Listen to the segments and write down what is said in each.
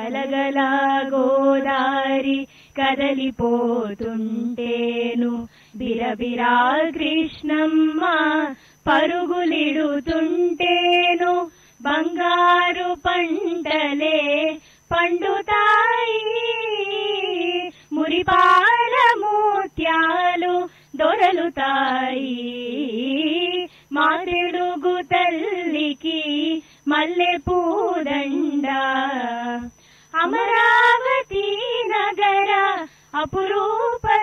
గలగల గోదారి కదలిపోతుంటేను బిరబిరా కృష్ణమ్మ పరుగులిడుతుంటేను బంగారు పంటలే పండుతాయి మురిపాల ముత్యాలు దొరలుతాయి మా తెలుగు తల్లికి మల్లె పూదండ అమరావతి నగర అపురూప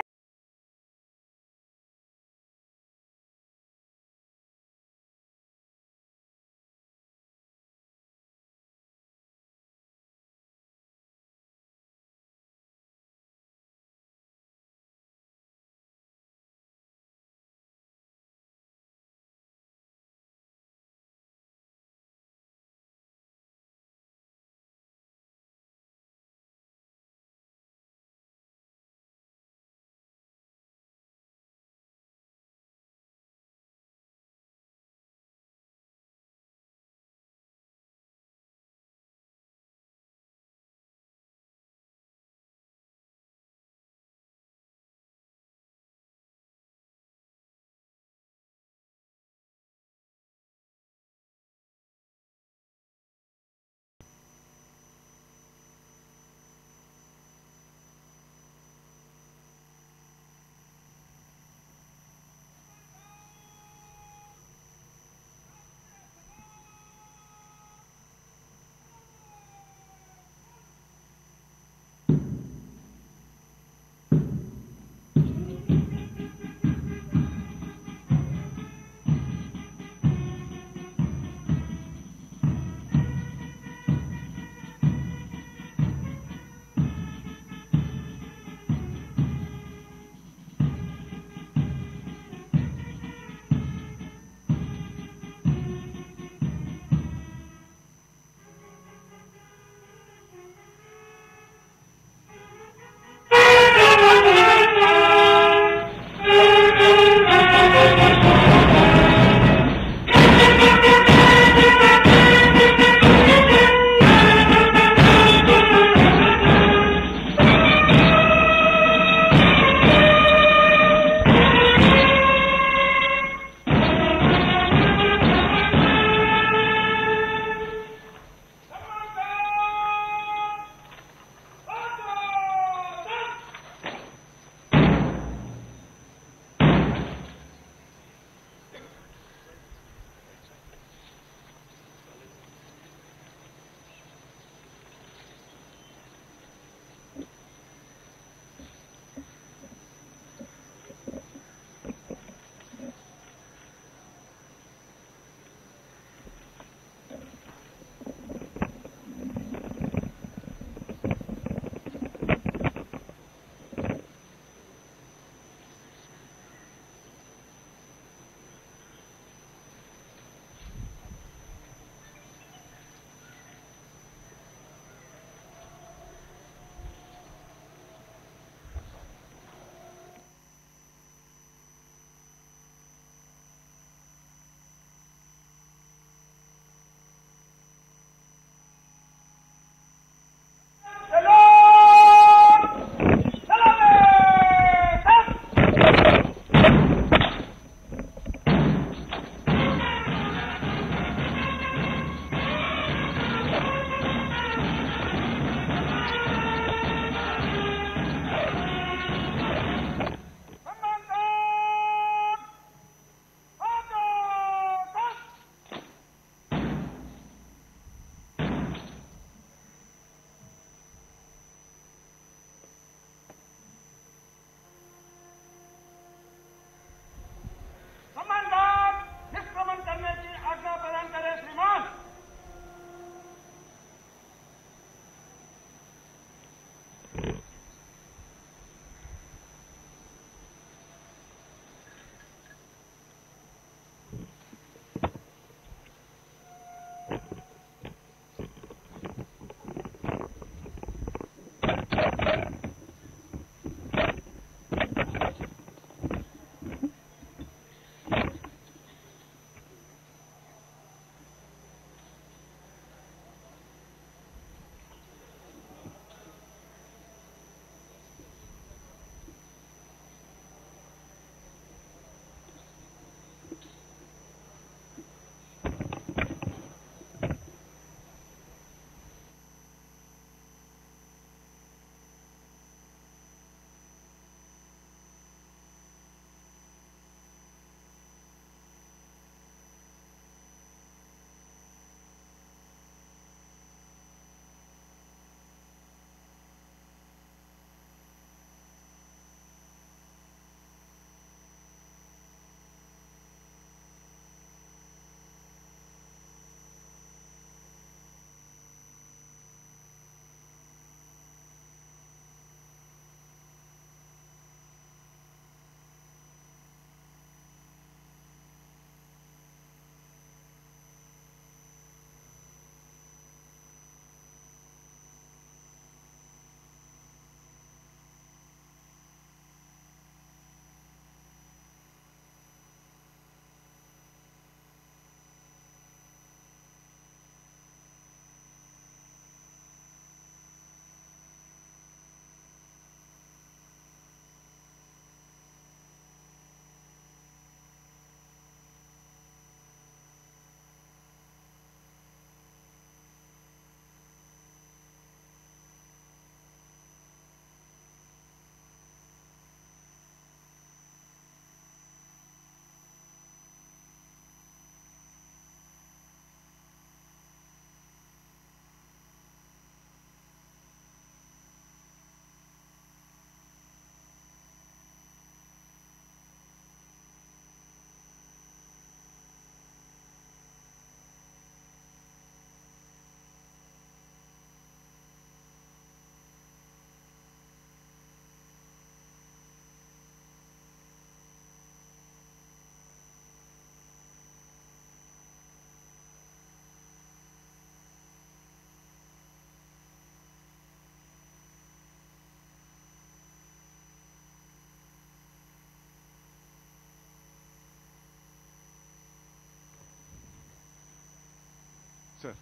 సార్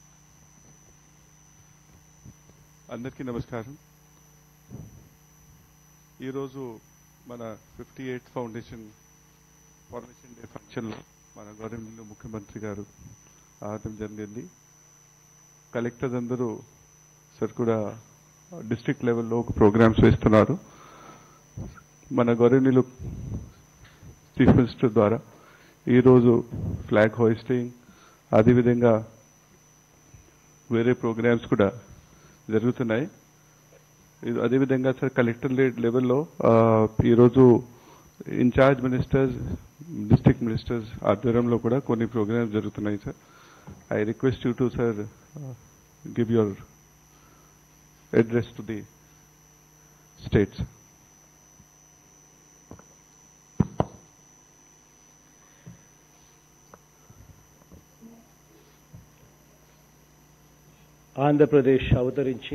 అందరికీ నమస్కారం ఈరోజు మన fifty eighth foundation formation day ఫంక్షన్లో మన గవర్నమెంట్ ముఖ్యమంత్రి గారు ఆడటం జరిగింది కలెక్టర్స్ అందరూ సార్ కూడా డిస్ట్రిక్ట్ లెవెల్లో ఒక ప్రోగ్రామ్స్ వేస్తున్నారు మన గవర్నమెంట్ చీఫ్ మినిస్టర్ ద్వారా ఈరోజు ఫ్లాగ్ హోయిస్టింగ్ అదేవిధంగా వేరే ప్రోగ్రామ్స్ కూడా జరుగుతున్నాయి ఇది అదేవిధంగా సార్ కలెక్టర్ లెవెల్లో ఆ, ఈరోజు ఇన్ఛార్జ్ మినిస్టర్స్ డిస్ట్రిక్ట్ మినిస్టర్స్ ఆధ్వర్యంలో కూడా కొన్ని ప్రోగ్రామ్స్ జరుగుతున్నాయి sir I request you to sir give your address to the states Andhra Pradesh అవతరించి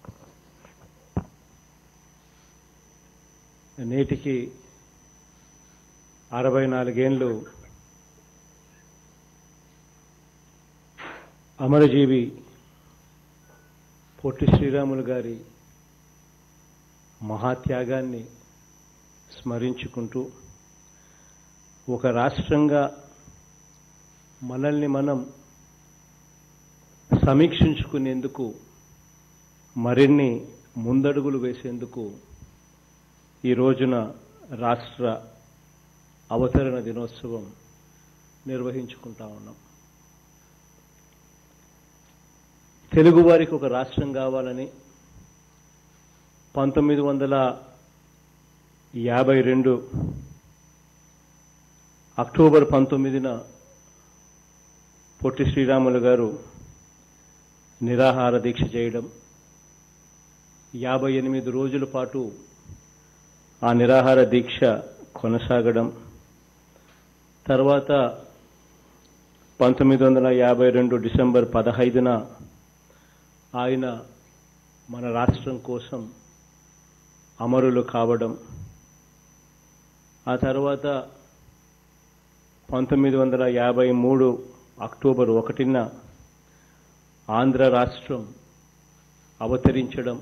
నేటికి అరవై నాలుగేండ్లు అమరజీవి పొట్టి శ్రీరాములు గారి మహాత్యాగాన్ని స్మరించుకుంటూ ఒక రాష్ట్రంగా మనల్ని మనం సమీక్షించుకునేందుకు మరిన్ని ముందడుగులు వేసేందుకు ఈ రోజున రాష్ట్ర అవతరణ దినోత్సవం నిర్వహించుకుంటా ఉన్నాం తెలుగు వారికి ఒక రాష్ట్రం కావాలని పంతొమ్మిది వందల యాభై రెండు అక్టోబర్ పంతొమ్మిదిన పొట్టి శ్రీరాములు గారు నిరాహార దీక్ష చేయడం యాభై ఎనిమిది రోజుల పాటు ఆ నిరాహార దీక్ష కొనసాగడం తర్వాత పంతొమ్మిది వందల యాభై రెండు డిసెంబర్ పదహైదున ఆయన మన రాష్ట్రం కోసం అమరులు కావడం ఆ తర్వాత పంతొమ్మిది వందల యాభై మూడు అక్టోబర్ ఒకటిన ఆంధ్ర రాష్ట్రం అవతరించడం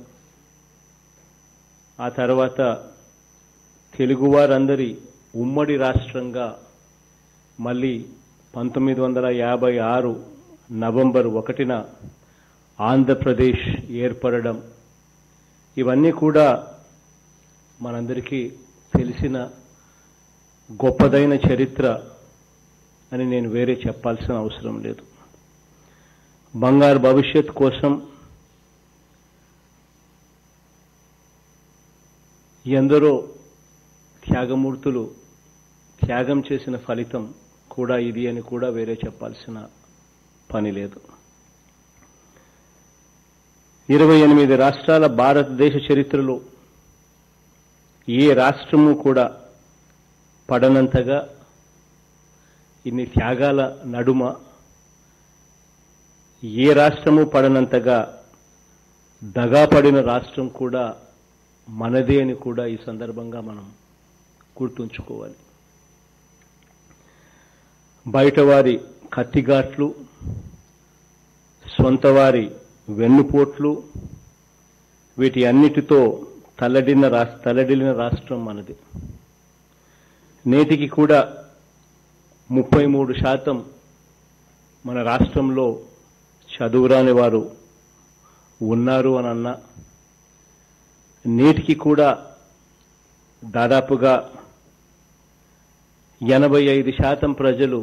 ఆ తర్వాత తెలుగువారందరి ఉమ్మడి రాష్ట్రంగా మళ్ళీ పంతొమ్మిది వందల యాభై ఆరు నవంబర్ ఒకటిన ఆంధ్రప్రదేశ్ ఏర్పడడం ఇవన్నీ కూడా మనందరికీ తెలిసిన గొప్పదైన చరిత్ర అని నేను వేరే చెప్పాల్సిన అవసరం లేదు బంగారు భవిష్యత్ కోసం ఎందరో త్యాగమూర్తులు త్యాగం చేసిన ఫలితం కూడా ఇది అని కూడా వేరే చెప్పాల్సిన పని లేదు ఇరవై ఎనిమిది రాష్ట్రాల భారతదేశ చరిత్రలో ఏ రాష్ట్రము కూడా పడనంతగా ఇన్ని త్యాగాల నడుమ ఏ రాష్ట్రము పడనంతగా దగాపడిన రాష్ట్రం కూడా మనదే అని కూడా ఈ సందర్భంగా మనం గుర్తుంచుకోవాలి బయటవారి కత్తిగాట్లు సొంతవారి వెన్నుపోట్లు వీటి అన్నిటితో తల్లడిన రాష్ట్ర తల్లడిల్లిన రాష్ట్రం మనది నేటికి కూడా ముప్పై మూడు శాతం మన రాష్ట్రంలో చదువురాని వారు ఉన్నారు అని అన్నా నేటికి కూడా దాదాపుగా ఎనభై ఐదు శాతం ప్రజలు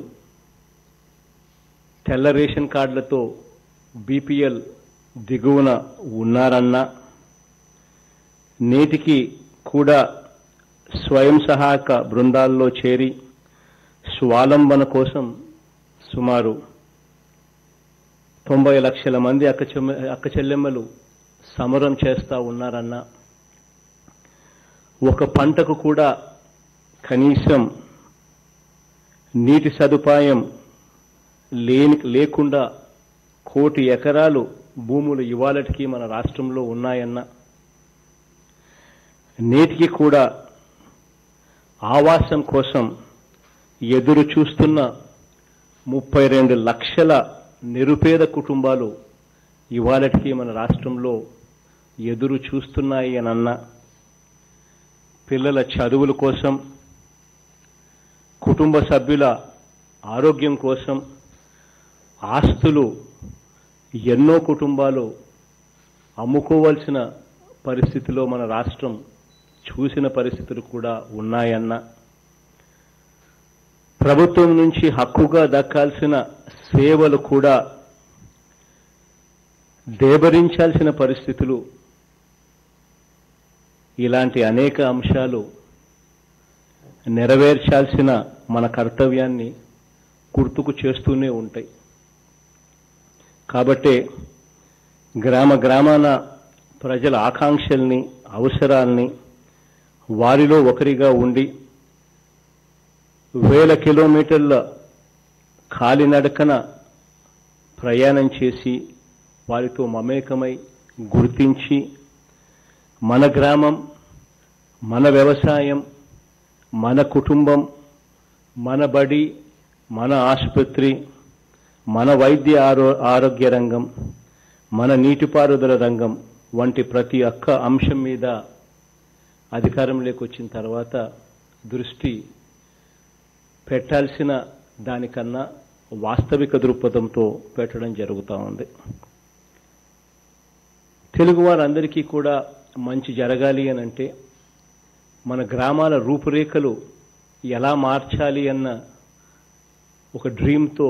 తెల్ల రేషన్ కార్డులతో బీపీఎల్ దిగువన ఉన్నారన్నా నేటికి కూడా స్వయం సహాయక బృందాల్లో చేరి స్వాలంబన కోసం సుమారు తొంభై లక్షల మంది అక్క చెమ్మ అక్క చెల్లెమ్మలు సమరం చేస్తా ఉన్నారన్న ఒక పంటకు కూడా కనీసం నీటి సదుపాయం లేని లేకుండా కోటి ఎకరాలు భూములు ఇవాళటికి మన రాష్ట్రంలో ఉన్నాయన్న నేటికి కూడా ఆవాసం కోసం ఎదురు చూస్తున్న ముప్పై రెండు లక్షల నిరుపేద కుటుంబాలు ఇవాళటికి మన రాష్ట్రంలో ఎదురు చూస్తున్నాయి అని అన్న పిల్లల చదువుల కోసం కుటుంబ సభ్యుల ఆరోగ్యం కోసం ఆస్తులు ఎన్నో కుటుంబాలు అమ్ముకోవాల్సిన పరిస్థితిలో మన రాష్ట్రం చూసిన పరిస్థితులు కూడా ఉన్నాయన్న ప్రభుత్వం నుంచి హక్కుగా దక్కాల్సిన సేవలు కూడా దేబరించాల్సిన పరిస్థితులు ఇలాంటి అనేక అంశాలు నెరవేర్చాల్సిన మన కర్తవ్యాన్ని గుర్తుకు చేస్తూనే ఉంటాయి కాబట్టే గ్రామ గ్రామాన ప్రజల ఆకాంక్షల్ని అవసరాల్ని వారిలో ఒకరిగా ఉండి వేల కిలోమీటర్ల కాలినడకన ప్రయాణం చేసి వారితో మమేకమై గుర్తించి మన గ్రామం మన వ్యవసాయం మన కుటుంబం మన బడి మన ఆసుపత్రి మన వైద్య ఆరో ఆరోగ్య రంగం మన నీటిపారుదల రంగం వంటి ప్రతి ఒక్క అంశం మీద అధికారంలోకి వచ్చిన తర్వాత దృష్టి పెట్టాల్సిన దానికన్నా వాస్తవిక దృక్పథంతో పెట్టడం జరుగుతూ ఉంది తెలుగు వారందరికీ కూడా మంచి జరగాలి అని అంటే మన గ్రామాల రూపురేఖలు ఎలా మార్చాలి అన్న ఒక డ్రీమ్తో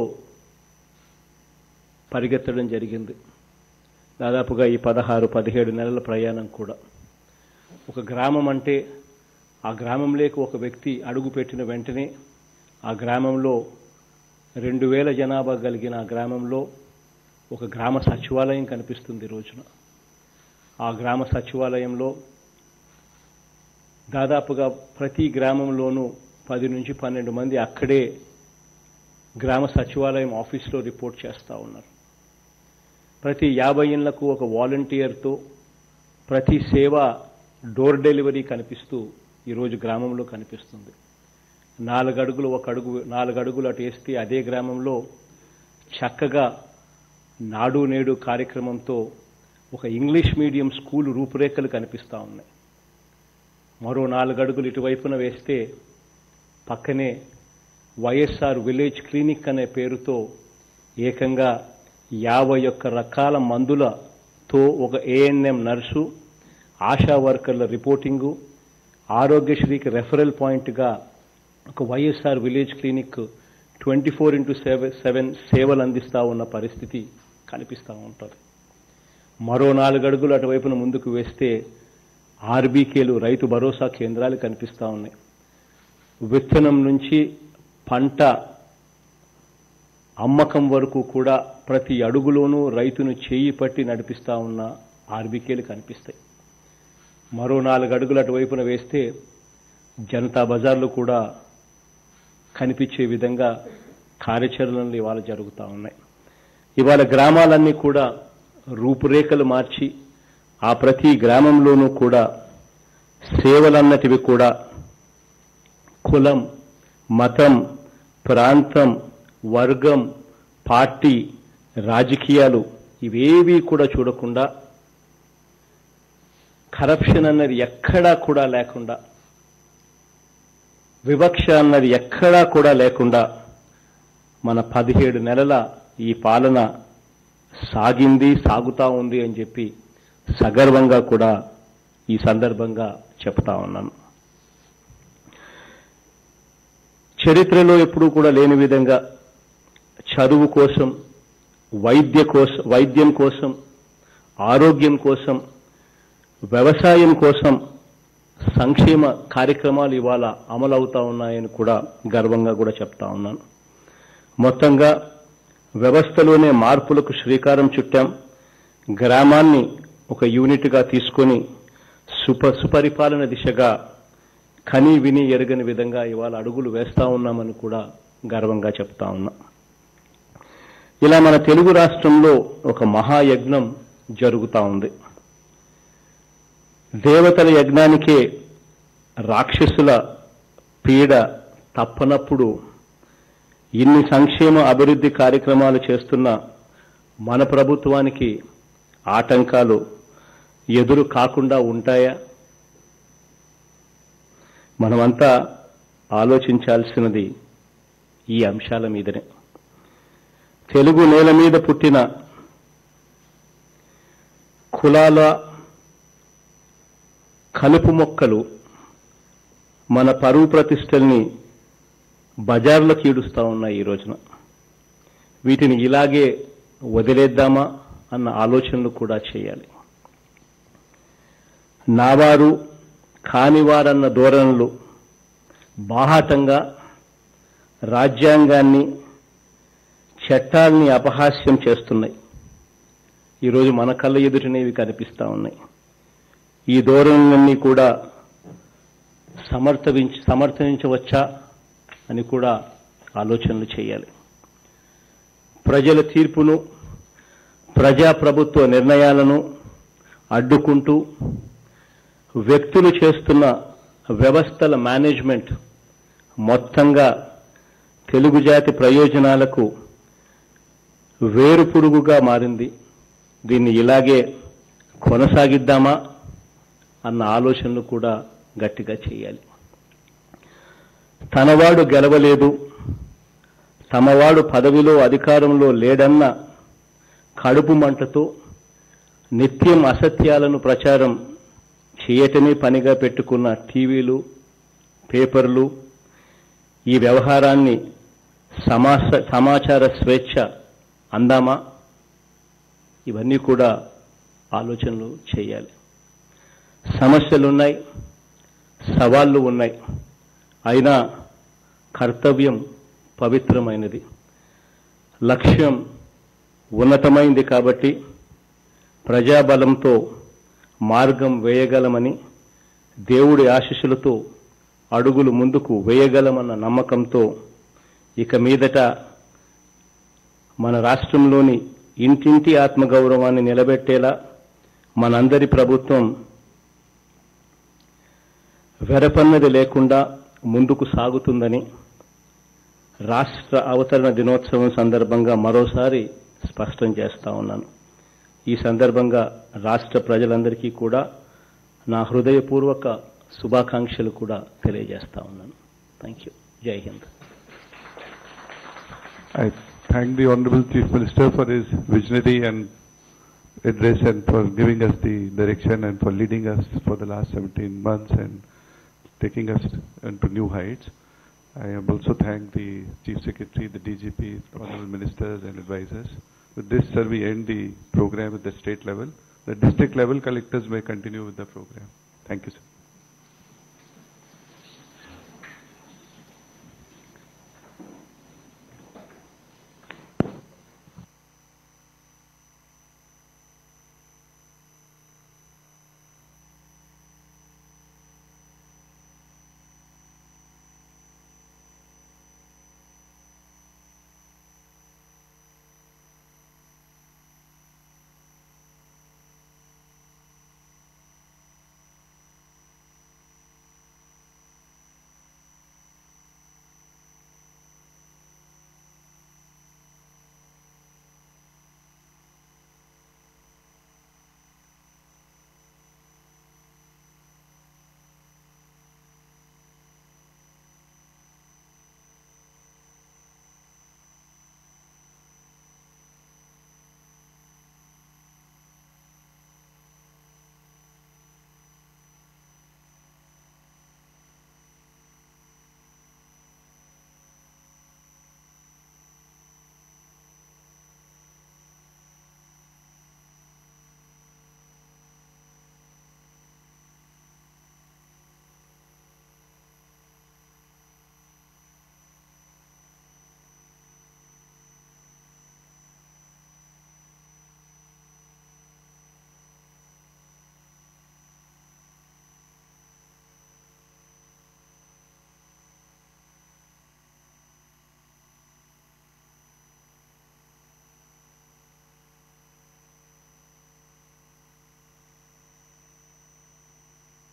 పరిగెత్తడం జరిగింది దాదాపుగా ఈ పదహారు పదిహేడు నెలల ప్రయాణం కూడా ఒక గ్రామం అంటే ఆ గ్రామంలోకి ఒక వ్యక్తి అడుగు పెట్టిన వెంటనే ఆ గ్రామంలో రెండు వేల జనాభా కలిగిన ఆ గ్రామంలో ఒక గ్రామ సచివాలయం కనిపిస్తుంది ఈ రోజున ఆ గ్రామ సచివాలయంలో దాదాపుగా ప్రతి గ్రామంలోనూ పది నుంచి పన్నెండు మంది అక్కడే గ్రామ సచివాలయం ఆఫీస్లో రిపోర్ట్ చేస్తూ ఉన్నారు ప్రతి యాభై ఇళ్లకు ఒక వాలంటీర్తో ప్రతి సేవ డోర్ డెలివరీ కనిపిస్తూ ఈరోజు గ్రామంలో కనిపిస్తుంది నాలుగు అడుగులు ఒక అడుగు నాలుగు అడుగులు అటు వేస్తే అదే గ్రామంలో చక్కగా నాడు నేడు కార్యక్రమంతో ఒక ఇంగ్లీష్ మీడియం స్కూల్ రూపురేఖలు కనిపిస్తూ ఉన్నాయి మరో నాలుగు అడుగులు ఇటువైపున వేస్తే పక్కనే వైఎస్ఆర్ విలేజ్ క్లినిక్ అనే పేరుతో ఏకంగా యాభై ఒక్క రకాల మందులతో ఒక ఏఎన్ఎం నర్సు ఆశా వర్కర్ల రిపోర్టింగు ఆరోగ్యశ్రీకి రెఫరల్ పాయింట్గా ఒక YSR village clinic twenty four into seven seven సేవలు అందిస్తూ ఉన్న పరిస్థితి కనిపిస్తూ ఉంటుంది మరో నాలుగు అడుగులు అటువైపున ముందుకు వేస్తే ఆర్బీకేలు రైతు భరోసా కేంద్రాలు కనిపిస్తూ ఉన్నాయి విత్తనం నుంచి పంట అమ్మకం వరకు కూడా ప్రతి అడుగులోనూ రైతును చేయి పట్టి నడిపిస్తా ఉన్న ఆర్బీకేలు కనిపిస్తాయి మరో నాలుగు అడుగులు అటువైపున వేస్తే జనతా బజార్లు కూడా కనిపించే విధంగా కార్యాచరణలు ఇవాళ జరుగుతూ ఉన్నాయి ఇవాళ గ్రామాలన్నీ కూడా రూపురేఖలు మార్చి ఆ ప్రతి గ్రామంలోనూ కూడా సేవలన్నటివి కూడా కులం మతం ప్రాంతం వర్గం పార్టీ రాజకీయాలు ఇవేవీ కూడా చూడకుండా కరప్షన్ అన్నది ఎక్కడా కూడా లేకుండా వివక్ష అన్నది ఎక్కడా కూడా లేకుండా మన పదిహేడు నెలల ఈ పాలన సాగింది సాగుతా ఉంది అని చెప్పి సగర్వంగా కూడా ఈ సందర్భంగా చెప్తా ఉన్నాను చరిత్రలో ఎప్పుడూ కూడా లేని విధంగా చదువు కోసం వైద్య కోసం వైద్యం కోసం ఆరోగ్యం కోసం వ్యవసాయం కోసం సంక్షేమ కార్యక్రమాలు ఇవాళ అమలవుతా ఉన్నాయని కూడా గర్వంగా కూడా చెప్తా ఉన్నాను మొత్తంగా వ్యవస్థలోనే మార్పులకు శ్రీకారం చుట్టాం గ్రామాన్ని ఒక యూనిట్గా తీసుకొని సుప సుపరిపాలన దిశగా కని విని ఎరగని విధంగా ఇవాళ అడుగులు వేస్తా ఉన్నామని కూడా గర్వంగా చెప్తా ఉన్నా ఇలా మన తెలుగు రాష్ట్రంలో ఒక మహాయజ్ఞం జరుగుతా ఉంది దేవతల యజ్ఞానికే రాక్షసుల పీడ తప్పనప్పుడు ఇన్ని సంక్షేమ అభివృద్ధి కార్యక్రమాలు చేస్తున్న మన ప్రభుత్వానికి ఆటంకాలు ఎదురు కాకుండా ఉంటాయా మనమంతా ఆలోచించాల్సినది ఈ అంశాల మీదనే తెలుగు నేల మీద పుట్టిన కులాల కలుపు మొక్కలు మన పరువు ప్రతిష్టల్ని బజార్లోకి ఈడుస్తా ఉన్నాయి ఈ రోజున వీటిని ఇలాగే వదిలేద్దామా అన్న ఆలోచనలు కూడా చేయాలి నావారు కానివారన్న ధోరణులు బాహాటంగా రాజ్యాంగాన్ని చట్టాల్ని అపహాస్యం చేస్తున్నాయి ఈరోజు మన కళ్ళ ఎదుటినేవి కనిపిస్తా ఉన్నాయి ఈ ధోరణులన్నీ కూడా సమర్థవించ సమర్థించవచ్చా అని కూడా ఆలోచనలు చేయాలి ప్రజల తీర్పును ప్రజాప్రభుత్వ నిర్ణయాలను అడ్డుకుంటూ వ్యక్తులు చేస్తున్న వ్యవస్థల మేనేజ్మెంట్ మొత్తంగా తెలుగు జాతి ప్రయోజనాలకు వేరు పురుగుగా మారింది దీన్ని ఇలాగే కొనసాగిద్దామా అన్న ఆలోచనలు కూడా గట్టిగా చేయాలి తనవాడు గెలవలేదు తమవాడు పదవిలో అధికారంలో లేడన్న కడుపు మంటతో నిత్యం అసత్యాలను ప్రచారం చేయటమే పనిగా పెట్టుకున్న టీవీలు పేపర్లు ఈ వ్యవహారాన్ని సమాస సమాచార స్వేచ్ఛ అందామా ఇవన్నీ కూడా ఆలోచనలు చేయాలి సమస్యలున్నాయి సవాళ్లు ఉన్నాయి అయినా కర్తవ్యం పవిత్రమైనది లక్ష్యం ఉన్నతమైంది కాబట్టి ప్రజాబలంతో మార్గం వేయగలమని దేవుడి ఆశీస్సులతో అడుగులు ముందుకు వేయగలమన్న నమ్మకంతో ఇక మీదట మన రాష్ట్రంలోని ఇంటింటి ఆత్మగౌరవాన్ని నిలబెట్టేలా మనందరి ప్రభుత్వం వెరపన్నది లేకుండా ముందుకు సాగుతుందని రాష్ట్ర అవతరణ దినోత్సవం సందర్భంగా మరోసారి స్పష్టం చేస్తా ఉన్నాను ఈ సందర్భంగా రాష్ట్ర ప్రజలందరికీ కూడా నా హృదయపూర్వక శుభాకాంక్షలు కూడా తెలియజేస్తా ఉన్నాను థ్యాంక్ యూ జై Hind I thank the Honorable Chief Minister for his visionary and address and for giving us the direction and for leading us for the last 17 months and taking us into new heights. I am also thank the Chief Secretary, the DGP, Honorable Ministers and advisors. With this, sir, we end the program at the state level. The district level collectors may continue with the program. Thank you, sir.